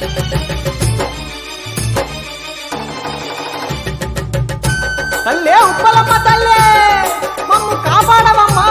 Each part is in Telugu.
తల్లే ఉప్పలమ్మ తల్లే మమ్ము కాపాడవమ్మా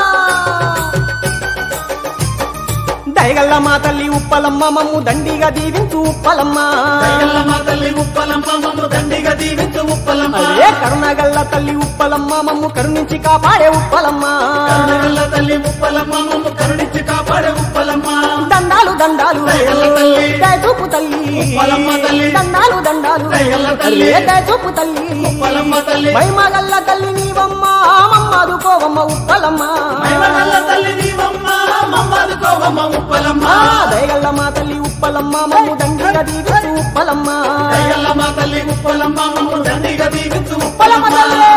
దయగల్ల మా తల్లి ఉప్పలమ్మ మమ్ము దండిగా దీవించు ఉప్పలమ్మ దయగల్లమ్మ తల్లి ఉప్పలమ్మ మమ్ము దండిగా దీవించు ఉప్పలమ్మ అదే కరుణగల్ల తల్లి ఉప్పలమ్మ మమ్ము కరుణించి కాపాడే ఉప్పలమ్మ కరుణగల్ల తల్లి ఉప్పలమ్మ మమ్ము కరుణించి కాపాడే ఉప్పలమ్మ దండాలు దండాలు దయగల్ల తల్లి. దయచూపు తల్లి ఉప్పలమ్మ తల్లి. దండాలు దండాలు దయగల్ల తల్లి. అదే దయచూపు తల్లి ఉప్పలమ్మ తల్లి మైమగల్ల తల్లి నీవమ్మ మమ్మదుకోవమ్మ ఉప్పలమ్మ మైమగల్ల తల్లి నీవమ్మ మమ్మదుకోవమ్మ ఉప్పలమ్మ ఆ, దయగల్ల మా తల్లి ఉప్పలమ్మ మమ్ము దండిగా దీవించు ఉప్పలమ్మ దయగల్లమ్మ తల్లి ఉప్పలమ్మ మమ్ము దండిగా దీవించు ఉప్పలమ్మ ఉప్పలమ్మ తల్లి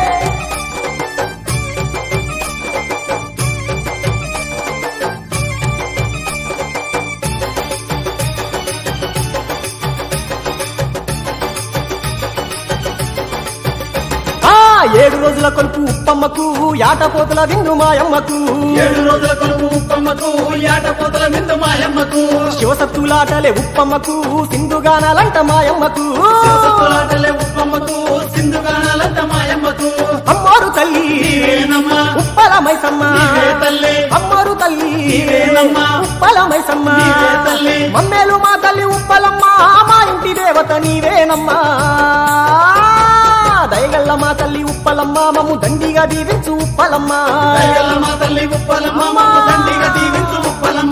ఆ, ఏడు రోజుల కొలుపు ఉప్పమ్మకు యాటపోతుల విందు మాయమ్మకు ఏడు రోజుల కొలుపు ఉప్పమ్మకు ఏటపోతల మిందు మాయమ్మకు శివసత్తులాటలే ఉప్పమ్మకు సింధుగానాలంట మాయమ్మకు శివసత్తులాటలే ఉప్పమ్మకు సింధుగానాలంట మాయమ్మకు అమ్మోరు తల్లి నీవేనమ్మా ఉప్పల మైసమ్మ నీవే తల్లి అమ్మోరు తల్లి నీవేనమ్మా ఉప్పల మైసమ్మ నీవే తల్లి మమ్మేలు మా తల్లి ఉప్పలమ్మ మా ఇంటి దేవత నీవేనమ్మా దయగల్ల మా తల్లి ఉప్పలమ్మ మమ్ము దండిగా దీవించు ఉప్పలమ్మ దయగల్లమ్మ తల్లి ఉప్పలమ్మ మమ్ము దండిగా దీవించు ఉప్పలమ్మ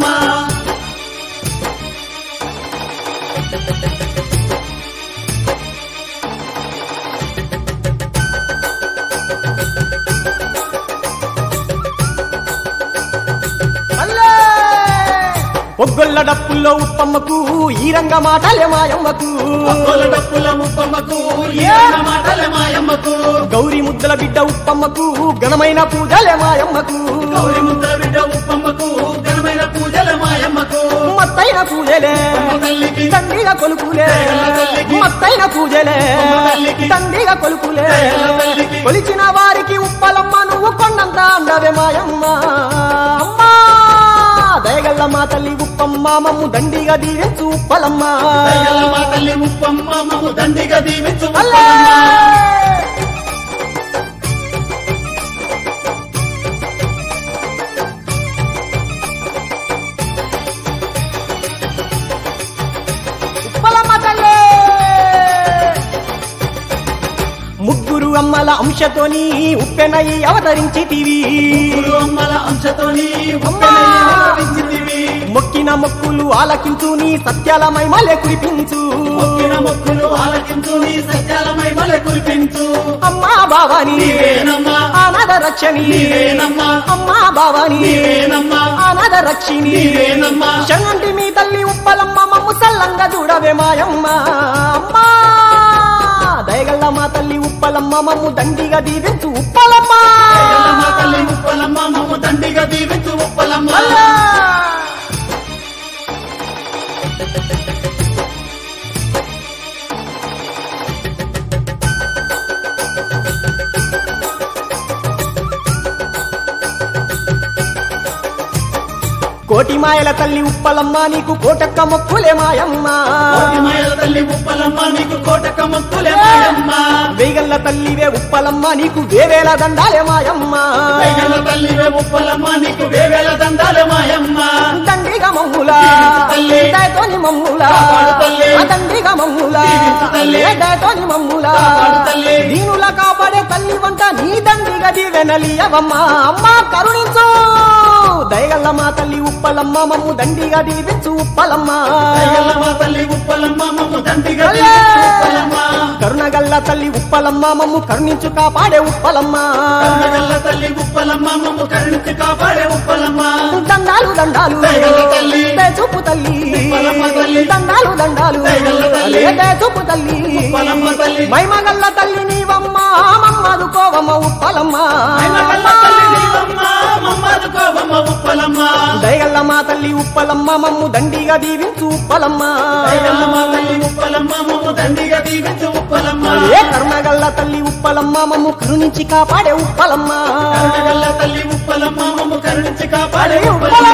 అల్లే! ఒగ్గొల్ల డప్పుల్లో ఉప్పమ్మకు ఈ రంగ మాటలే మాయమ్మకు ఒక్కోల డప్పుల ఉప్పమ్మకు ఏన మాటలే మాయమ్మకు గౌరీ ముద్దల బిడ్డ ఉప్పమ్మకు ఘనమైన పూజలే మాయమ్మకు గౌరి ముద్ర బిడ్డ ఉప్పమ్మకు ఘనమైన పూజల మాయమ్మకు మత్తైన పూజలే అమ్మ తల్లికి దండిగా కొలుకులే దయగల తల్లికి. మత్తైన పూజలే అమ్మ తల్లికి. దండిగా కొలుకులే దయగల తల్లికి. కొలిచిన వారికి ఉప్పలమ్మ నువ్వు కొండంత అందవే మాయమ్మ అమ్మా దయగల్ల మా తల్లి ఉప్పమ్మ మమ్ము దండిగా దీవించు ఉప్పలమ్మ దయగల్లమ్మ తల్లి ఉప్పమ్మ మమ్ము దండిగా దీవించు అల్లే! ఉప్పలమ్మ ఉప్పలమ్మ తల్లి ముగ్గురు అమ్మల అంశతోని ఉప్పెనయి అవతరించితివి గురు అమ్మల అంశతోని అమ్మా! ఉప్పలయ్యించితివి మొక్కిన మొక్కులు ఆలకించు నీ సత్యాల మైమలే కురిపించు మొక్కిన మొక్కులు ఆలకించు నీ సత్యాల మహిమలే కురిపించు అమ్మా బావాని నీవేనమ్మా ఆనాద రక్షణి నీవేనమ్మా అమ్మా బావాని నీవేనమ్మా ఆనాద రక్షిణి నీవేనమ్మా శనంటి మీ తల్లి ఉప్పలమ్మ మమ్ము సల్లంగా చూడవే మాయమ్మ అమ్మా దయగల్ల మా తల్లి ఉప్పలమ్మ మమ్ము దండిగా దీవించు ఉప్పలమ్మ దయగల్లమ్మ తల్లి ఉప్పలమ్మ మమ్ము దండిగా దీవించు ఉప్పలమ్మ అల్లా! కోటి మాయల తల్లి ఉప్పలమ్మ నీకు కోటక్క మొక్కులే మాయమ్మ కోటి మాయల తల్లి ఉప్పలమ్మ నీకు కోటక మొక్కులే మాయమ్మ వేగల్ల తల్లివే ఉప్పలమ్మ నీకు వేవేల దండాలే మాయమ్మ దయగల్ల తల్లివే ఉప్పలమ్మ నీకు వేవేల దండాలే మాయమ్మ దండిగా మమ్ముల దీవించు తల్లి. దయతోని మమ్ముల కాపాడు తల్లి. ఆ దండిగా మమ్ముల దీవించు తల్లి. దయతోని మమ్ముల కాపాడు తల్లి. దీనుల కాపాడే తల్లి వంట నీ దండిగా దీవెనలియవమ్మ అమ్మ కరుణించు దయగల్ల మా తల్లి ఉప్పలమ్మ మమ్ము దండిగా దీవించు ఉప్పలమ్మ దయగల్లమ్మ తల్లి ఉప్పలమ్మ మమ్ము దండిగా అల్లే! దీవించు ఉప్పలమ్మ కరుణగల్ల తల్లి ఉప్పలమ్మ మమ్ము కరుణించు కాపాడే ఉప్పలమ్మ కరుణగల్ల తల్లి ఉప్పలమ్మ మమ్ము కరుణించి కాపాడే ఉప్పలమ్మ దండాలు దండాలు దయగల్ల తల్లి. దయచూపు తల్లి ఉప్పలమ్మ తల్లి. దండాలు దండాలు దయగల్ల తల్లి. అదే దయచూపు తల్లి ఉప్పలమ్మ తల్లి. మైమగల్ల తల్లి నీవమ్మ మమ్మదుకోవమ్మ ఉప్పలమ్మ మైమగల్ల తల్లి నీవమ్మ, మమ్మదుకోవమ్మ ఉప్పలమ్మ దయగల్ల మా తల్లి ఉప్పలమ్మ మమ్ము దండిగా దీవించు ఉప్పలమ్మ దయగల్లమ్మ తల్లి ఉప్పలమ్మ మమ్ము దండిగా దీవించు ఉప్పలమ్మ ఏ కరుణగల్ల తల్లి ఉప్పలమ్మ మమ్ము కరుణించి కాపాడే ఉప్పలమ్మ కరుణగల్ల తల్లి ఉప్పలమ్మ మమ్ము కరుణించి కాపాడే అరే ఉప్పలమ్మ